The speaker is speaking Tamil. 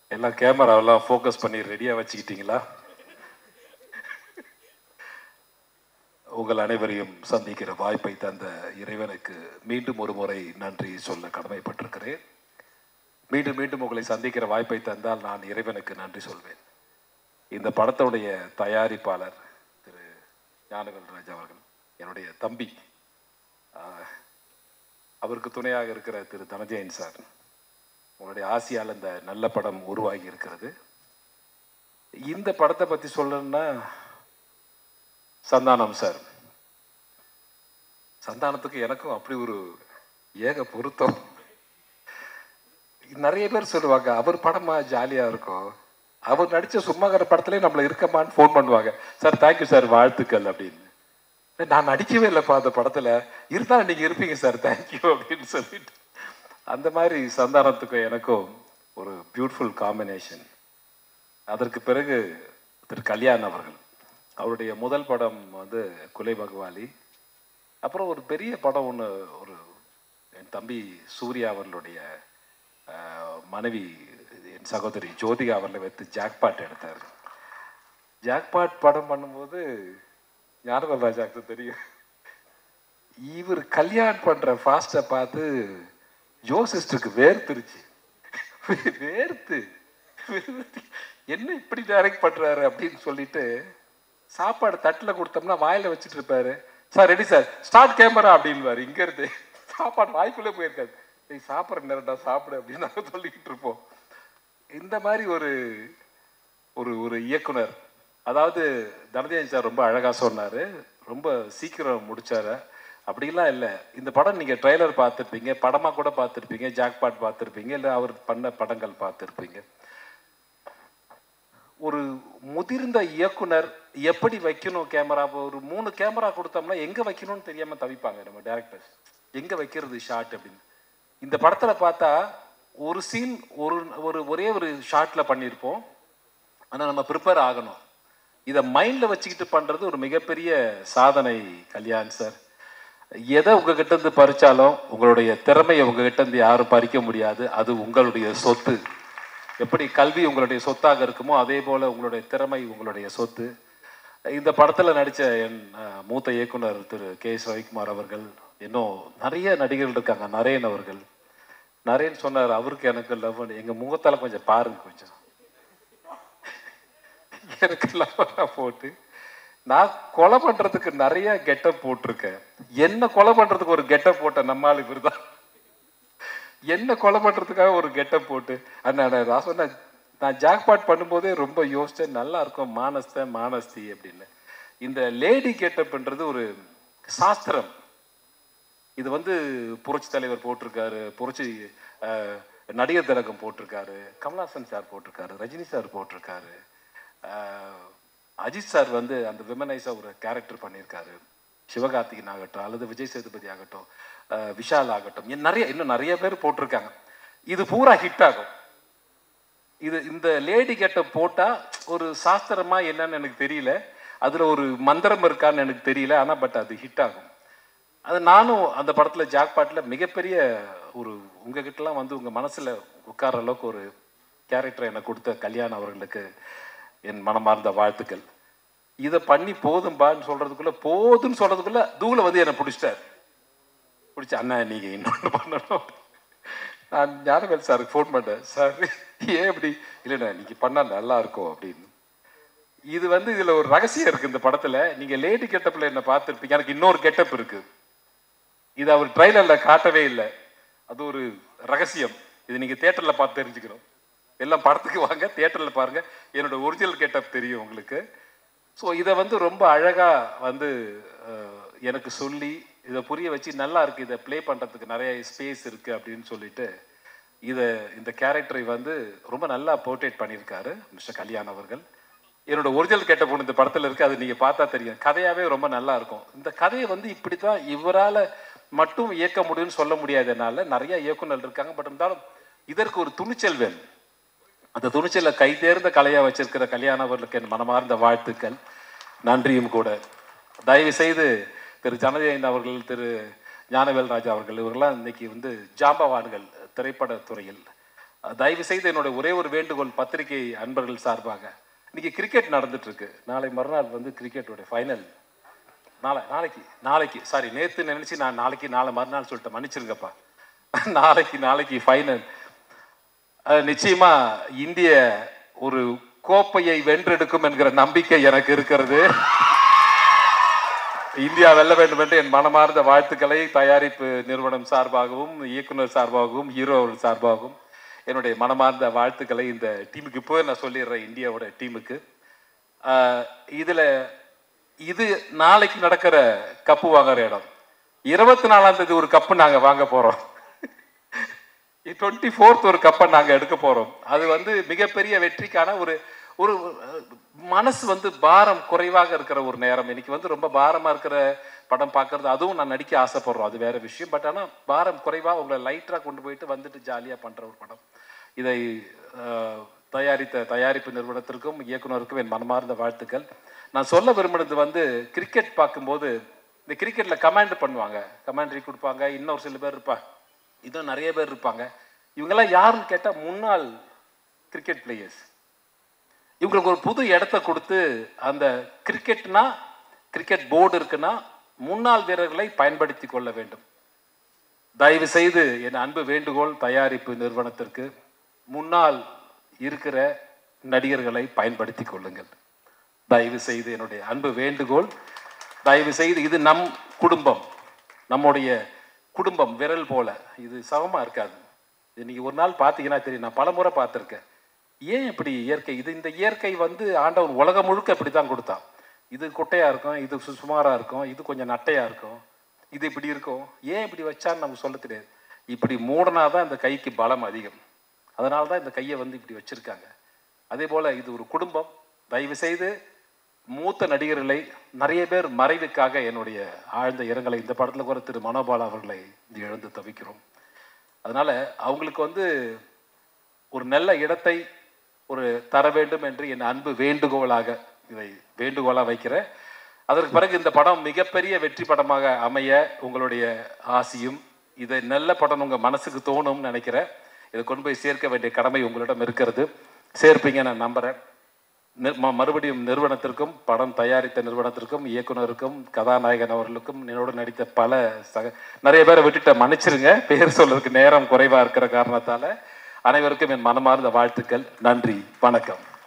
எல்லாம் கேமராவெல்லாம் ஃபோக்கஸ் பண்ணி ரெடியாக வச்சுக்கிட்டீங்களா உங்கள் அனைவரையும் சந்திக்கிற வாய்ப்பை தந்த இறைவனுக்கு மீண்டும் ஒரு முறை நன்றி சொல்ல கடமைப்பட்டிருக்கிறேன் மீண்டும் மீண்டும் உங்களை சந்திக்கிற வாய்ப்பை தந்தால் நான் இறைவனுக்கு நன்றி சொல்வேன் இந்த படத்துடைய தயாரிப்பாளர் திரு ஞானவேல் ராஜா அவர்கள் என்னுடைய தம்பி ஆஹ், அவருக்கு துணையாக இருக்கிற திரு தனஜயன் சார் உங்களுடைய ஆசையால் இந்த நல்ல படம் உருவாகி இருக்கிறது இந்த படத்தை பற்றி சொல்லணும்னா சந்தானம் சார் சந்தானத்துக்கு எனக்கும் அப்படி ஒரு ஏக பொருத்தம் நிறைய பேர் சொல்லுவாங்க அவர் படமா ஜாலியா இருக்கும் அவர் நடிச்ச சும்மாங்கிற படத்துலயே நம்மள இருக்கமான்னு ஃபோன் பண்ணுவாங்க சார் தேங்க்யூ சார் வாழ்த்துக்கள் அப்படின்னு நான் நடிக்கவே இல்லைப்பா அந்த படத்துல இருந்தாலும் நீங்க இருப்பீங்க சார் தேங்க்யூ அப்படின்னு சொல்லிட்டு அந்த மாதிரி சந்தானத்துக்கும் எனக்கும் ஒரு பியூட்டிஃபுல் காம்பினேஷன் அதற்கு பிறகு திரு கல்யாண் அவர்கள் அவருடைய முதல் படம் வந்து குலை பகவாலி அப்புறம் ஒரு பெரிய படம் ஒன்று ஒரு என் தம்பி சூர்யா அவர்களுடைய ஆஹ், மனைவி என் சகோதரி ஜோதிகா அவர்களை வைத்து ஜாக்பாட் எடுத்தார் ஜாக்பாட் படம் பண்ணும்போது ஞானவேல் ராஜாக்கு தெரியும் இவர் கல்யாண் பண்ற ஃபாஸ்ட்டை பார்த்து ஜோசிஸ்டருக்கு வேர்த்துருச்சு வேர்த்து வேர்த்து, என்ன இப்படி டைரக்ட் பண்றாரு அப்படின்னு சொல்லிட்டு சாப்பாடு தட்டில் கொடுத்தோம்னா வாயில வச்சுட்டு இருப்பாரு sir ready sir start camera அப்படின்வாரு இங்க இருந்து சாப்பாடு வாய்க்குள்ளே போயிருக்காரு நீ சாப்பிட்ற நேரம்டா சாப்பிடு அப்படின்னு நாங்கள் சொல்லிக்கிட்டு இருப்போம் இந்த மாதிரி ஒரு ஒரு ஒரு இயக்குனர் அதாவது தனதேஜன் சார் ரொம்ப அழகா சொன்னாரு ரொம்ப சீக்கிரம் முடிச்சாரு அப்படிலாம் இல்லை இந்த படம் நீங்க ட்ரைலர் பார்த்துருப்பீங்க படமா கூட பார்த்துருப்பீங்க ஜாக்பாட் பார்த்துருப்பீங்க இல்லை அவர் பண்ண படங்கள் பார்த்துருப்பீங்க ஒரு முதிர்ந்த இயக்குனர் எப்படி வைக்கணும் கேமரா ஒரு மூணு கேமரா கொடுத்தோம்னா எங்க வைக்கணும்னு தெரியாம தவிப்பாங்க நம்ம டேரக்டர்ஸ் எங்க வைக்கிறது ஷாட் அப்படின்னு இந்த படத்துல பார்த்தா ஒரு சீன் ஒரு ஒரு ஒரே ஒரு ஷாட்ல பண்ணியிருப்போம் ஆனா நம்ம ப்ரிப்பேர் ஆகணும் இதை மைண்ட்ல வச்சுக்கிட்டு பண்றது ஒரு மிகப்பெரிய சாதனை கல்யாண் சார் எதை உங்ககிட்ட இருந்து பறிச்சாலும் உங்களுடைய திறமையை உங்ககிட்ட இருந்து யாரும் பறிக்க முடியாது அது உங்களுடைய சொத்து எப்படி கல்வி உங்களுடைய சொத்தாக இருக்குமோ அதே போல உங்களுடைய திறமை உங்களுடைய சொத்து இந்த படத்துல நடிச்ச என் அஹ், மூத்த இயக்குனர் திரு கே எஸ் ரவிக்குமார் அவர்கள் இன்னும் நிறைய நடிகர்கள் இருக்காங்க நரேன் அவர்கள் நரேன் சொன்னார் அவருக்கு எனக்கு லவ் எங்க முகத்தால கொஞ்சம் பாருங்க கொஞ்சம் எனக்கு லவ் போட்டு நான் கொலை பண்றதுக்கு நிறைய கெட்டப் போட்டிருக்கேன் என்ன கொலை பண்றதுக்கு ஒரு கெட்டப் போட்ட நம்மால் இவர்தான் என்ன கொலை பண்றதுக்காக ஒரு கெட்டப் போட்டு அண்ணா நான் நான் சொன்னேன் நான் ஜாக்பாட் பண்ணும்போதே ரொம்ப யோசிச்சேன் நல்லா இருக்கும் மானஸ்த மானஸ்தி அப்படின்னு இந்த லேடி கெட்டப்ன்றது ஒரு சாஸ்திரம் இது வந்து புரட்சி தலைவர் போட்டிருக்காரு புரட்சி அஹ், நடிகர் திலகம் போட்டிருக்காரு கமல்ஹாசன் சார் போட்டிருக்காரு ரஜினி சார் போட்டிருக்காரு அஹ், அஜித் சார் வந்து அந்த விமனைஸா ஒரு கேரக்டர் பண்ணியிருக்காரு சிவகார்த்திகன் ஆகட்டும் அல்லது விஜய் சேதுபதி ஆகட்டும் அஹ், விஷால் ஆகட்டும் இன்னும் நிறைய இன்னும் நிறைய பேர் போட்டிருக்காங்க இது பூரா ஹிட் ஆகும் இது இந்த லேடி கெட்ட போட்டா ஒரு சாஸ்திரமா என்னன்னு எனக்கு தெரியல அதுல ஒரு மந்திரம் இருக்கான்னு எனக்கு தெரியல ஆனா பட் அது ஹிட் ஆகும் அது நானும் அந்த படத்துல ஜாக்பாட்ல மிகப்பெரிய ஒரு உங்ககிட்டலாம் வந்து உங்க மனசுல உட்கார்ற அளவுக்கு ஒரு கேரக்டர் எனக்கு கொடுத்த கல்யாணம் அவர்களுக்கு என் மனமார்ந்த வாழ்த்துக்கள் இதை பண்ணி போதும்பான்னு சொல்றதுக்குள்ள போதும்னு சொல்றதுக்குள்ள தூள வந்து என்னை பிடிச்சிட்டார் பிடிச்சி அண்ணா நீங்க இன்னொன்று பண்ணணும் நான் ஞானவேல் சாருக்கு ஃபோன் பண்ணேன் சார் ஏன் இப்படி இல்லைண்ணா நீங்க பண்ணா நல்லா இருக்கும் அப்படின்னு இது வந்து இதுல ஒரு ரகசியம் இருக்கு இந்த படத்துல நீங்க லேடி கெட்டப்ல என்ன பார்த்திருப்பீங்க எனக்கு இன்னொரு கெட்டப் இருக்கு இது அவர் ட்ரைலர்ல காட்டவே இல்லை அது ஒரு ரகசியம் இது நீங்க தியேட்டர்ல பார்த்து தெரிஞ்சுக்கணும் எல்லாம் படத்துக்கு வாங்க தியேட்டர்ல பாருங்க என்னோட ஒரிஜினல் கெட்டப் தெரியும் உங்களுக்கு ஸோ இதை வந்து ரொம்ப அழகா வந்து அஹ், எனக்கு சொல்லி இதை புரிய வச்சு நல்லா இருக்கு இதை ப்ளே பண்றதுக்கு நிறைய ஸ்பேஸ் இருக்கு அப்படின்னு சொல்லிட்டு இதை இந்த கேரக்டரை வந்து ரொம்ப நல்லா போர்ட்ரேட் பண்ணியிருக்காரு மிஸ்டர் கல்யாண் அவர்கள் என்னோட ஒரிஜினல் கேட்ட பொண்ணு இந்த படத்துல இருக்கு அது நீங்க பார்த்தா தெரியும் கதையாவே ரொம்ப நல்லா இருக்கும் இந்த கதையை வந்து இப்படித்தான் இவரால மட்டும் இயக்க முடியும்னு சொல்ல முடியாதனால நிறைய இயக்குனர் இருக்காங்க பட் இருந்தாலும் இதற்கு ஒரு துணிச்சல் வேணும் அந்த துணிச்சலை கை தேர்ந்த கலையா வச்சிருக்கிற கல்யாண அவர்களுக்கு என் மனமார்ந்த வாழ்த்துக்கள் நன்றியும் கூட தயவு செய்து திரு ஜனதேயன் அவர்கள் திரு ஞானவேல் ராஜா அவர்கள் இவர்கள்லாம் இன்னைக்கு வந்து ஜாம்பவான்கள் திரைப்பட துறையில் தயவு செய்து என்னோட ஒரே ஒரு வேண்டுகோள் பத்திரிகை அன்பர்கள் சார்பாக இன்னைக்கு கிரிக்கெட் நடந்துட்டு இருக்கு நாளை மறுநாள் வந்து கிரிக்கெட்டோட ஃபைனல் நாளை நாளைக்கு நாளைக்கு சாரி நேத்து நினைச்சு நான் நாளைக்கு நாளை மறுநாள் சொல்லிட்டேன் மன்னிச்சிருங்கப்பா நாளைக்கு நாளைக்கு ஃபைனல் நிச்சயமா இந்திய ஒரு கோப்பையை வென்றெடுக்கும் என்கிற நம்பிக்கை எனக்கு இருக்கிறது இந்தியா வெல்ல வேண்டும் என்று என் மனமார்ந்த வாழ்த்துக்களை தயாரிப்பு நிறுவனம் சார்பாகவும் இயக்குனர் சார்பாகவும் ஹீரோ சார்பாகவும் என்னுடைய மனமார்ந்த வாழ்த்துக்களை இந்த டீமுக்கு இப்போ நான் சொல்லிடுறேன் இந்தியாவோட டீமுக்கு ஆஹ் இதுல இது நாளைக்கு நடக்கிற கப்பு வாங்குற இடம் இருபத்தி நாலாம் தேதி ஒரு கப்பு நாங்க வாங்க போறோம் டுவெண்ட்டி ஃபோர்த் ஒரு கப்பை நாங்க எடுக்க போறோம் அது வந்து மிகப்பெரிய வெற்றிக்கான ஒரு ஒரு அஹ், மனசு வந்து பாரம் குறைவாக இருக்கிற ஒரு நேரம் இன்னைக்கு வந்து ரொம்ப பாரமா இருக்கிற படம் பார்க்கறது அதுவும் நான் நடிக்க ஆசைப்படுறோம் அது வேற விஷயம் பட் ஆனா பாரம் குறைவா உங்களை லைட்டா கொண்டு போயிட்டு வந்துட்டு ஜாலியா பண்ற ஒரு படம் இதை அஹ், தயாரித்த தயாரிப்பு நிறுவனத்திற்கும் இயக்குனருக்கும் என் மனமார்ந்த வாழ்த்துக்கள் நான் சொல்ல விரும்பினது வந்து கிரிக்கெட் பார்க்கும்போது இந்த கிரிக்கெட்ல கமாண்ட் பண்ணுவாங்க கமாண்டரி கொடுப்பாங்க இன்னொரு சில பேர் இருப்பாங்க இன்னும் நிறைய பேர் இருப்பாங்க இவங்கெல்லாம் யாருன்னு கேட்டா முன்னாள் கிரிக்கெட் பிளேயர்ஸ் இவங்களுக்கு ஒரு புது இடத்த கொடுத்து அந்த கிரிக்கெட்னா கிரிக்கெட் போர்டு இருக்குன்னா முன்னாள் வீரர்களை பயன்படுத்தி கொள்ள வேண்டும் தயவு செய்து என் அன்பு வேண்டுகோள் தயாரிப்பு நிறுவனத்திற்கு முன்னால் இருக்கிற நடிகர்களை பயன்படுத்தி கொள்ளுங்கள் தயவு செய்து என்னுடைய அன்பு வேண்டுகோள் தயவு செய்து இது நம் குடும்பம் நம்முடைய குடும்பம் விரல் போல இது சமமா இருக்காது இது நீங்க ஒரு நாள் பார்த்தீங்கன்னா தெரியும் நான் பலமுறை பார்த்துருக்கேன் ஏன் இப்படி இயற்கை இது இந்த இயற்கை வந்து ஆண்டவன் உலகம் முழுக்க இப்படி தான் கொடுத்தான் இது குட்டையா இருக்கும் இது சு- சுமாரா இருக்கும் இது கொஞ்சம் நட்டையா இருக்கும் இது இப்படி இருக்கும் ஏன் இப்படி வச்சான்னு நமக்கு சொல்ல தெரியாது இப்படி மூடனாதான் இந்த கைக்கு பலம் அதிகம் அதனால தான் இந்த கையை வந்து இப்படி வச்சிருக்காங்க அதே போல இது ஒரு குடும்பம் தயவு செய்து மூத்த நடிகர்களை நிறைய பேர் மறைவுக்காக என்னுடைய ஆழ்ந்த இரங்கலை இந்த படத்துல கூட திரு மனோபால் அவர்களை இழந்து தவிக்கிறோம் அதனால அவங்களுக்கு வந்து ஒரு நல்ல இடத்தை ஒரு தர வேண்டும் என்று என் அன்பு வேண்டுகோளாக இதை வேண்டுகோளா வைக்கிறேன் அதற்கு பிறகு இந்த படம் மிகப்பெரிய வெற்றி படமாக அமைய உங்களுடைய ஆசியும் இதை நல்ல படம் உங்க மனசுக்கு தோணும்னு நினைக்கிறேன் இதை கொண்டு போய் சேர்க்க வேண்டிய கடமை உங்களிடம் இருக்கிறது சேர்ப்பீங்க நான் நம்புறேன் நிர்- ம- மறுபடியும் நிறுவனத்திற்கும் படம் தயாரித்த நிறுவனத்திற்கும் இயக்குனருக்கும் கதாநாயகன் அவர்களுக்கும் என்னோடு நடித்த பல சக நிறைய பேரை விட்டுட்ட மன்னிச்சிருங்க பேர் சொல்றதுக்கு நேரம் குறைவா இருக்கிற காரணத்தால அனைவருக்கும் என் மனமார்ந்த வாழ்த்துக்கள் நன்றி வணக்கம்